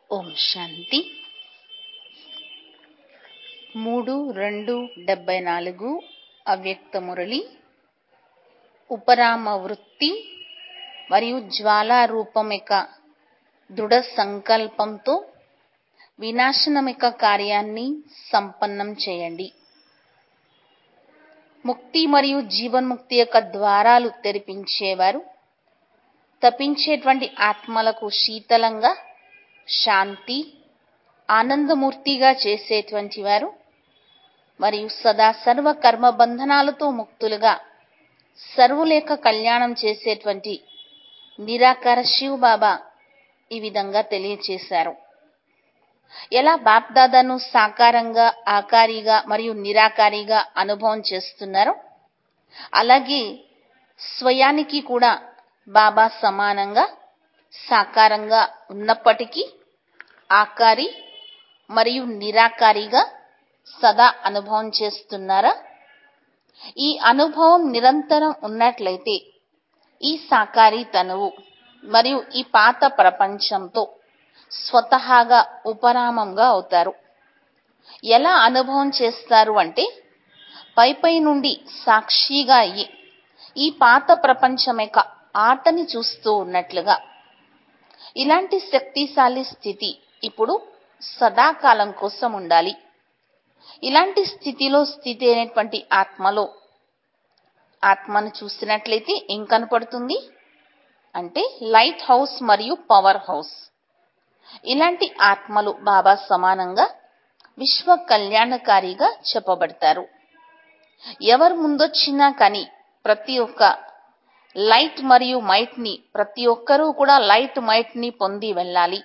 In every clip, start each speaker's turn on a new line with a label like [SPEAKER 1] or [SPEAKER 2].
[SPEAKER 1] ఓం శాంతి మూడు రెండు డెబ్బై నాలుగు అవ్యక్త మురళి ఉపరామ వృత్తి మరియు జ్వాలా రూపం యొక్క దృఢ సంకల్పంతో వినాశనం యొక్క కార్యాన్ని సంపన్నం చేయండి ముక్తి మరియు జీవన్ముక్తి యొక్క ద్వారాలు తెరిపించేవారు తపించేటువంటి ఆత్మలకు శీతలంగా శాంతి ఆనందమూర్తిగా చేసేటువంటి వారు మరియు సదా సర్వ కర్మ బంధనాలతో ముక్తులుగా సర్వులేక కళ్యాణం చేసేటువంటి నిరాకార శివ్ బాబా ఈ విధంగా తెలియచేశారు ఎలా బాప్దాదాను సాకారంగా ఆకారిగా మరియు నిరాకారిగా అనుభవం చేస్తున్నారో అలాగే స్వయానికి కూడా బాబా సమానంగా సాకారంగా ఉన్నప్పటికీ ఆకారి మరియు నిరాకారిగా సదా అనుభవం చేస్తున్నారా ఈ అనుభవం నిరంతరం ఉన్నట్లయితే ఈ సాకారి తనువు మరియు ఈ పాత ప్రపంచంతో స్వతహాగా ఉపరామంగా అవుతారు ఎలా అనుభవం చేస్తారు అంటే పై పై నుండి సాక్షిగా అయ్యి ఈ పాత ప్రపంచం యొక్క ఆటని చూస్తూ ఉన్నట్లుగా ఇలాంటి శక్తిశాలి స్థితి ఇప్పుడు సదాకాలం కోసం ఉండాలి ఇలాంటి స్థితిలో స్థితి అయినటువంటి ఆత్మలో ఆత్మను చూసినట్లయితే ఏం కనపడుతుంది అంటే లైట్ హౌస్ మరియు పవర్ హౌస్ ఇలాంటి ఆత్మలు బాబా సమానంగా విశ్వ కళ్యాణకారిగా చెప్పబడతారు ఎవరు ముందొచ్చినా కానీ ప్రతి ఒక్క లైట్ మరియు మైట్ ని ప్రతి ఒక్కరూ కూడా లైట్ మైట్ ని పొంది వెళ్ళాలి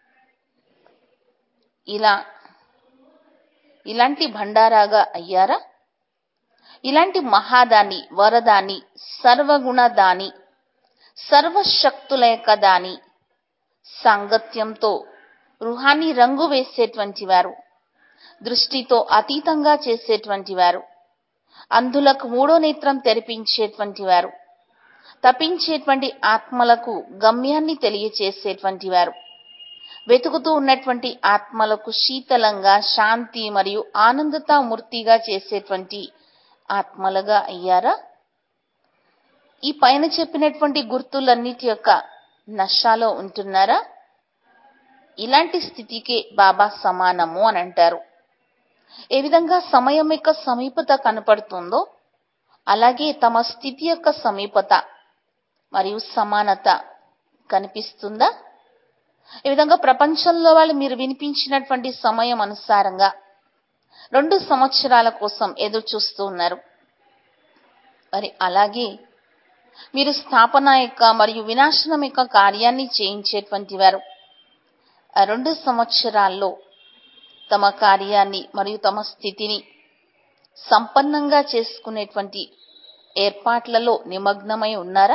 [SPEAKER 1] ఇలా ఇలాంటి భండారాగా అయ్యారా ఇలాంటి మహాదాని వరదాని సర్వగుణదాని సర్వశక్తుల యొక్క దాని సాంగత్యంతో రుహాని రంగు వేసేటువంటి వారు దృష్టితో అతీతంగా చేసేటువంటి వారు అంధులకు మూడో నేత్రం తెరిపించేటువంటి వారు తపించేటువంటి ఆత్మలకు గమ్యాన్ని తెలియచేసేటువంటి వారు వెతుకుతూ ఉన్నటువంటి ఆత్మలకు శీతలంగా శాంతి మరియు ఆనందతా మూర్తిగా చేసేటువంటి ఆత్మలుగా అయ్యారా ఈ పైన చెప్పినటువంటి గుర్తులన్నిటి యొక్క నషాలో ఉంటున్నారా ఇలాంటి స్థితికే బాబా సమానము అని అంటారు ఏ విధంగా సమయం యొక్క సమీపత కనపడుతుందో అలాగే తమ స్థితి యొక్క సమీపత మరియు సమానత కనిపిస్తుందా ఈ విధంగా ప్రపంచంలో వాళ్ళు మీరు వినిపించినటువంటి సమయం అనుసారంగా రెండు సంవత్సరాల కోసం ఎదురు చూస్తూ ఉన్నారు మరి అలాగే మీరు స్థాపన యొక్క మరియు వినాశనం యొక్క కార్యాన్ని చేయించేటువంటి వారు ఆ రెండు సంవత్సరాల్లో తమ కార్యాన్ని మరియు తమ స్థితిని సంపన్నంగా చేసుకునేటువంటి ఏర్పాట్లలో నిమగ్నమై ఉన్నారా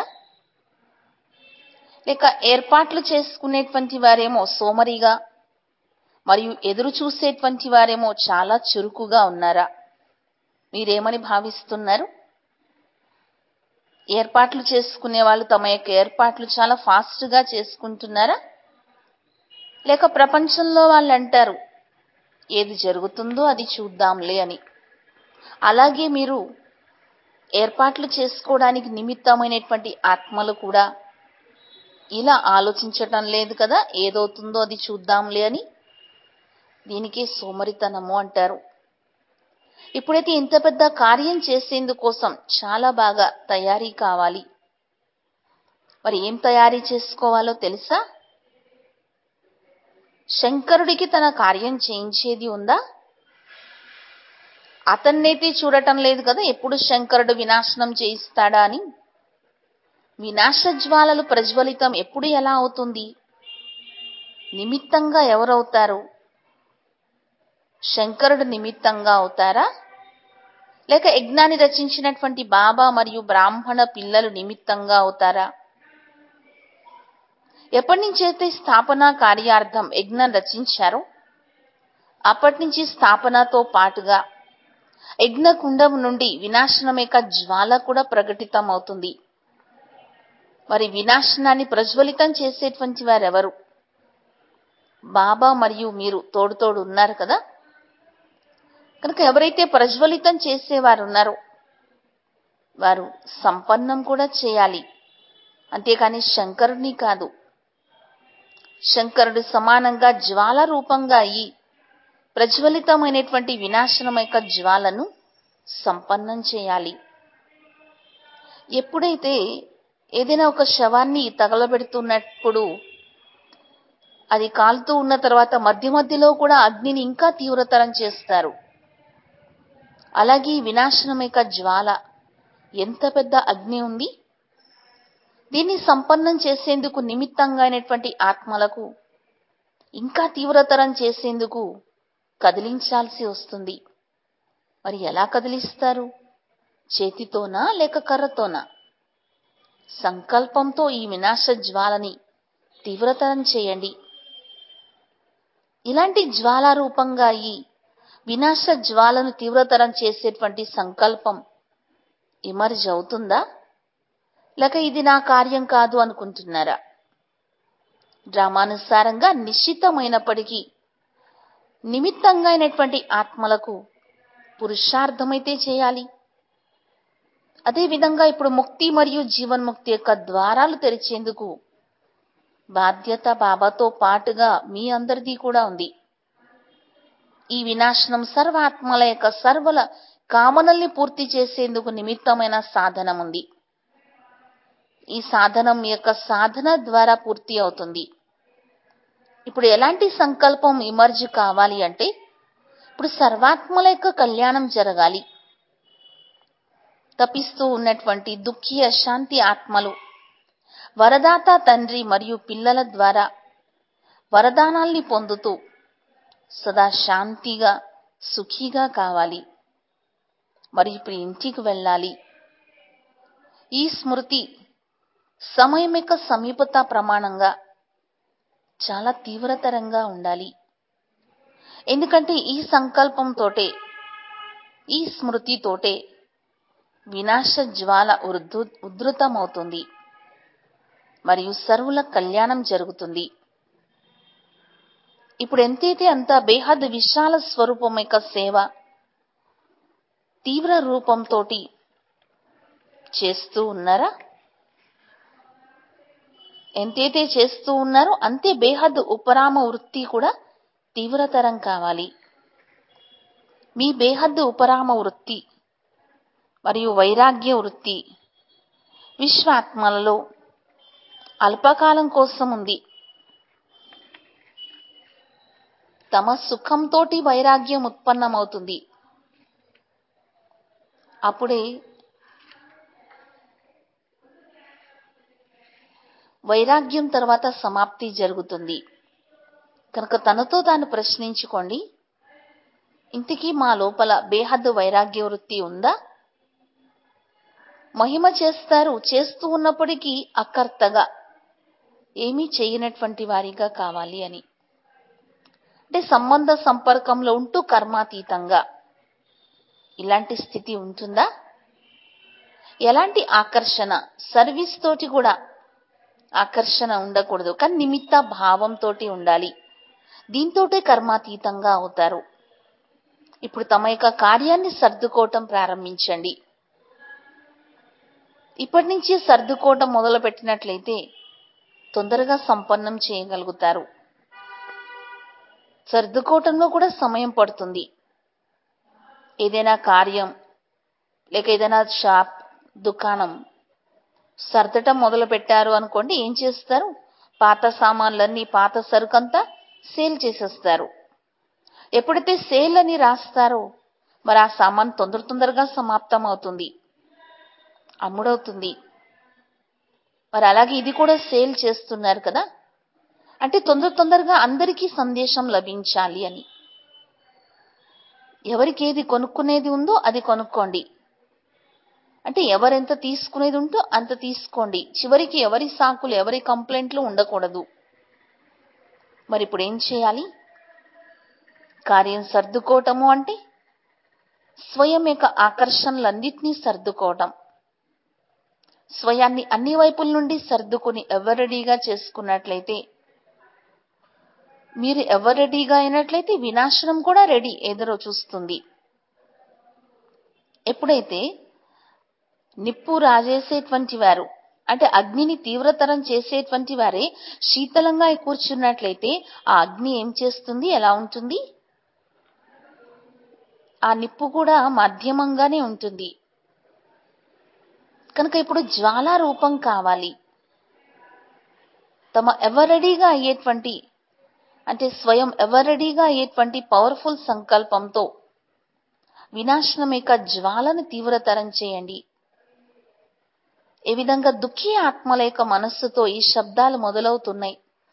[SPEAKER 1] లేక ఏర్పాట్లు చేసుకునేటువంటి వారేమో సోమరిగా మరియు ఎదురు చూసేటువంటి వారేమో చాలా చురుకుగా ఉన్నారా మీరేమని భావిస్తున్నారు ఏర్పాట్లు చేసుకునే వాళ్ళు తమ యొక్క ఏర్పాట్లు చాలా ఫాస్ట్గా చేసుకుంటున్నారా లేక ప్రపంచంలో వాళ్ళు అంటారు ఏది జరుగుతుందో అది చూద్దాంలే అని అలాగే మీరు ఏర్పాట్లు చేసుకోవడానికి నిమిత్తమైనటువంటి ఆత్మలు కూడా ఇలా ఆలోచించటం లేదు కదా ఏదవుతుందో అది చూద్దాంలే అని దీనికే సోమరితనము అంటారు ఇప్పుడైతే ఇంత పెద్ద కార్యం చేసేందుకోసం చాలా బాగా తయారీ కావాలి మరి ఏం తయారీ చేసుకోవాలో తెలుసా శంకరుడికి తన కార్యం చేయించేది ఉందా అతన్నైతే చూడటం లేదు కదా ఎప్పుడు శంకరుడు వినాశనం చేయిస్తాడా అని వినాశ జ్వాలలు ప్రజ్వలితం ఎప్పుడు ఎలా అవుతుంది నిమిత్తంగా ఎవరవుతారు శంకరుడు నిమిత్తంగా అవుతారా లేక యజ్ఞాన్ని రచించినటువంటి బాబా మరియు బ్రాహ్మణ పిల్లలు నిమిత్తంగా అవుతారా ఎప్పటి నుంచైతే స్థాపన కార్యార్థం యజ్ఞం రచించారో అప్పటి నుంచి స్థాపనతో పాటుగా యజ్ఞకుండం నుండి వినాశనం యొక్క జ్వాల కూడా ప్రకటితం అవుతుంది మరి వినాశనాన్ని ప్రజ్వలితం చేసేటువంటి వారెవరు బాబా మరియు మీరు తోడు తోడు ఉన్నారు కదా కనుక ఎవరైతే ప్రజ్వలితం చేసేవారు ఉన్నారో వారు సంపన్నం కూడా చేయాలి అంతేకాని శంకరుని కాదు శంకరుడు సమానంగా జ్వాల రూపంగా అయి ప్రజ్వలితమైనటువంటి వినాశనమైక జ్వాలను సంపన్నం చేయాలి ఎప్పుడైతే ఏదైనా ఒక శవాన్ని తగలబెడుతున్నప్పుడు అది కాలుతూ ఉన్న తర్వాత మధ్య మధ్యలో కూడా అగ్నిని ఇంకా తీవ్రతరం చేస్తారు అలాగే ఈ వినాశనమైక జ్వాల ఎంత పెద్ద అగ్ని ఉంది దీన్ని సంపన్నం చేసేందుకు నిమిత్తంగా అయినటువంటి ఆత్మలకు ఇంకా తీవ్రతరం చేసేందుకు కదిలించాల్సి వస్తుంది మరి ఎలా కదిలిస్తారు చేతితోనా లేక కర్రతోనా సంకల్పంతో ఈ వినాశ జ్వాలని తీవ్రతరం చేయండి ఇలాంటి జ్వాల రూపంగా ఈ వినాశ జ్వాలను తీవ్రతరం చేసేటువంటి సంకల్పం ఇమర్జ్ అవుతుందా లేక ఇది నా కార్యం కాదు అనుకుంటున్నారా డ్రామానుసారంగా నిశ్చితమైనప్పటికీ నిమిత్తంగా అయినటువంటి ఆత్మలకు పురుషార్థమైతే చేయాలి అదేవిధంగా ఇప్పుడు ముక్తి మరియు జీవన్ముక్తి యొక్క ద్వారాలు తెరిచేందుకు బాధ్యత బాబాతో పాటుగా మీ అందరిది కూడా ఉంది ఈ వినాశనం సర్వాత్మల యొక్క సర్వల కామనల్ని పూర్తి చేసేందుకు నిమిత్తమైన సాధనం ఉంది ఈ సాధనం మీ యొక్క సాధన ద్వారా పూర్తి అవుతుంది ఇప్పుడు ఎలాంటి సంకల్పం ఇమర్జ్ కావాలి అంటే ఇప్పుడు సర్వాత్మల యొక్క కళ్యాణం జరగాలి తపిస్తూ ఉన్నటువంటి దుఃఖి అశాంతి ఆత్మలు వరదాత తండ్రి మరియు పిల్లల ద్వారా వరదానాల్ని పొందుతూ సదా శాంతిగా సుఖీగా కావాలి మరి ఇప్పుడు ఇంటికి వెళ్ళాలి ఈ స్మృతి సమయం యొక్క సమీపత ప్రమాణంగా చాలా తీవ్రతరంగా ఉండాలి ఎందుకంటే ఈ సంకల్పంతోటే ఈ స్మృతితోటే వినాశ జ్వాల ఉద్ధృ ఉద్ధృతమవుతుంది మరియు సర్వుల కళ్యాణం జరుగుతుంది ఇప్పుడు ఎంతైతే అంత బేహద్ విశాల స్వరూపం యొక్క సేవ తీవ్ర రూపంతో చేస్తూ ఉన్నారా ఎంతైతే చేస్తూ ఉన్నారో అంతే బేహద్ ఉపరామ వృత్తి కూడా తీవ్రతరం కావాలి మీ బేహద్ ఉపరామ వృత్తి మరియు వైరాగ్య వృత్తి విశ్వాత్మలలో అల్పకాలం కోసం ఉంది తమ సుఖంతోటి వైరాగ్యం ఉత్పన్నమవుతుంది అప్పుడే వైరాగ్యం తర్వాత సమాప్తి జరుగుతుంది కనుక తనతో తాను ప్రశ్నించుకోండి ఇంతకీ మా లోపల బేహద్దు వైరాగ్య వృత్తి ఉందా మహిమ చేస్తారు చేస్తూ ఉన్నప్పటికీ అకర్తగా ఏమీ చేయనటువంటి వారిగా కావాలి అని అంటే సంబంధ సంపర్కంలో ఉంటూ కర్మాతీతంగా ఇలాంటి స్థితి ఉంటుందా ఎలాంటి ఆకర్షణ సర్వీస్ తోటి కూడా ఆకర్షణ ఉండకూడదు కానీ నిమిత్త భావంతో ఉండాలి దీంతోటే కర్మాతీతంగా అవుతారు ఇప్పుడు తమ యొక్క కార్యాన్ని సర్దుకోవటం ప్రారంభించండి ఇప్పటి నుంచి సర్దుకోవటం మొదలు పెట్టినట్లయితే తొందరగా సంపన్నం చేయగలుగుతారు సర్దుకోవటంలో కూడా సమయం పడుతుంది ఏదైనా కార్యం లేక ఏదైనా షాప్ దుకాణం సర్దటం మొదలు పెట్టారు అనుకోండి ఏం చేస్తారు పాత సామాన్లన్నీ పాత సరుకంతా సేల్ చేసేస్తారు ఎప్పుడైతే సేల్ అని రాస్తారో మరి ఆ సామాన్ తొందర తొందరగా సమాప్తం అవుతుంది అమ్ముడవుతుంది మరి అలాగే ఇది కూడా సేల్ చేస్తున్నారు కదా అంటే తొందర తొందరగా అందరికీ సందేశం లభించాలి అని ఎవరికి ఏది కొనుక్కునేది ఉందో అది కొనుక్కోండి అంటే ఎవరెంత తీసుకునేది ఉంటో అంత తీసుకోండి చివరికి ఎవరి సాకులు ఎవరి కంప్లైంట్లు ఉండకూడదు మరి ఇప్పుడు ఏం చేయాలి కార్యం సర్దుకోవటము అంటే స్వయం యొక్క ఆకర్షణలన్నింటినీ సర్దుకోవటం స్వయాన్ని అన్ని వైపుల నుండి సర్దుకుని ఎవరడీగా చేసుకున్నట్లయితే మీరు ఎవరు రెడీగా అయినట్లయితే వినాశనం కూడా రెడీ ఎదురు చూస్తుంది ఎప్పుడైతే నిప్పు రాజేసేటువంటి వారు అంటే అగ్నిని తీవ్రతరం చేసేటువంటి వారే శీతలంగా కూర్చున్నట్లయితే ఆ అగ్ని ఏం చేస్తుంది ఎలా ఉంటుంది ఆ నిప్పు కూడా మాధ్యమంగానే ఉంటుంది కనుక ఇప్పుడు జ్వాలా రూపం కావాలి తమ ఎవరెడీగా అయ్యేటువంటి అంటే స్వయం ఎవరెడీగా అయ్యేటువంటి పవర్ఫుల్ సంకల్పంతో వినాశనం యొక్క జ్వాలను తీవ్రతరం చేయండి ఏ విధంగా దుఃఖీ ఆత్మల యొక్క మనస్సుతో ఈ శబ్దాలు మొదలవుతున్నాయి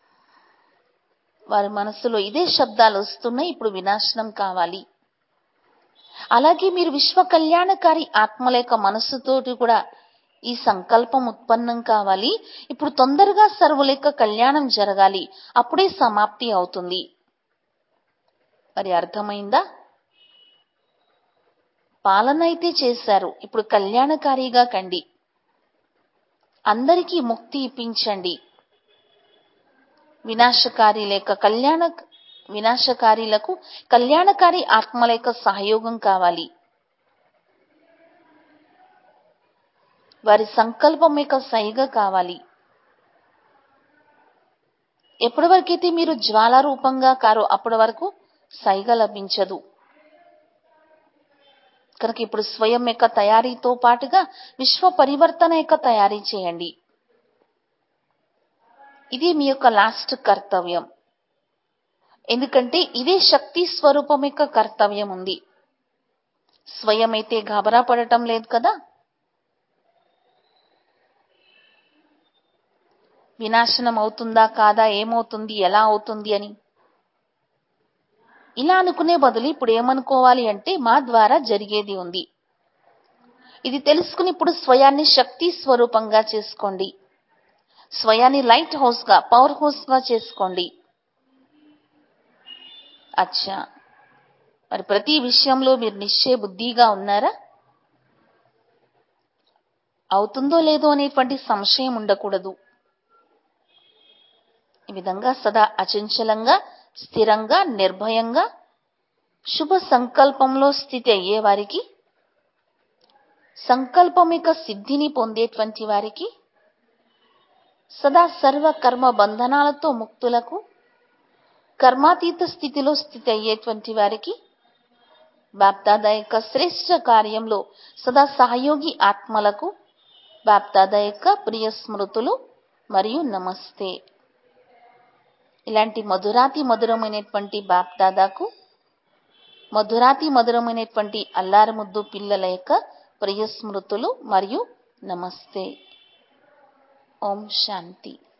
[SPEAKER 1] వారి మనస్సులో ఇదే శబ్దాలు వస్తున్నాయి ఇప్పుడు వినాశనం కావాలి అలాగే మీరు విశ్వ కళ్యాణకారి ఆత్మల యొక్క మనస్సుతోటి కూడా ఈ సంకల్పం ఉత్పన్నం కావాలి ఇప్పుడు తొందరగా సర్వుల యొక్క కళ్యాణం జరగాలి అప్పుడే సమాప్తి అవుతుంది మరి అర్థమైందా పాలన అయితే చేశారు ఇప్పుడు కళ్యాణకారిగా కండి అందరికీ ముక్తి ఇప్పించండి వినాశకారి లేక కళ్యాణ వినాశకారీలకు కళ్యాణకారి ఆత్మల యొక్క సహయోగం కావాలి వారి సంకల్పం యొక్క సైగ కావాలి ఎప్పటి వరకైతే మీరు జ్వాల రూపంగా కారో అప్పటి వరకు సైగ లభించదు కనుక ఇప్పుడు స్వయం యొక్క తయారీతో పాటుగా విశ్వ పరివర్తన యొక్క తయారీ చేయండి ఇది మీ యొక్క లాస్ట్ కర్తవ్యం ఎందుకంటే ఇదే శక్తి స్వరూపం యొక్క కర్తవ్యం ఉంది స్వయం అయితే గాబరా పడటం లేదు కదా వినాశనం అవుతుందా కాదా ఏమవుతుంది ఎలా అవుతుంది అని ఇలా అనుకునే బదులు ఇప్పుడు ఏమనుకోవాలి అంటే మా ద్వారా జరిగేది ఉంది ఇది తెలుసుకుని ఇప్పుడు స్వయాన్ని శక్తి స్వరూపంగా చేసుకోండి స్వయాన్ని లైట్ హౌస్ గా పవర్ హౌస్ గా చేసుకోండి అచ్చా మరి ప్రతి విషయంలో మీరు నిశ్చయ బుద్ధిగా ఉన్నారా అవుతుందో లేదో అనేటువంటి సంశయం ఉండకూడదు ఈ విధంగా సదా అచంచలంగా స్థిరంగా నిర్భయంగా శుభ సంకల్పంలో స్థితి అయ్యే వారికి సంకల్పం యొక్క సిద్ధిని పొందేటువంటి వారికి సదా సర్వ కర్మ బంధనాలతో ముక్తులకు కర్మాతీత స్థితిలో స్థితి అయ్యేటువంటి వారికి బాప్దాదా యొక్క శ్రేష్ట కార్యంలో సదా సహయోగి ఆత్మలకు బాప్దాదా యొక్క ప్రియ స్మృతులు మరియు నమస్తే ఇలాంటి మధురాతి మధురమైనటువంటి బాప్దాదాకు మధురాతి మధురమైనటువంటి అల్లారముద్దు పిల్లల యొక్క ప్రియ స్మృతులు మరియు నమస్తే ఓం శాంతి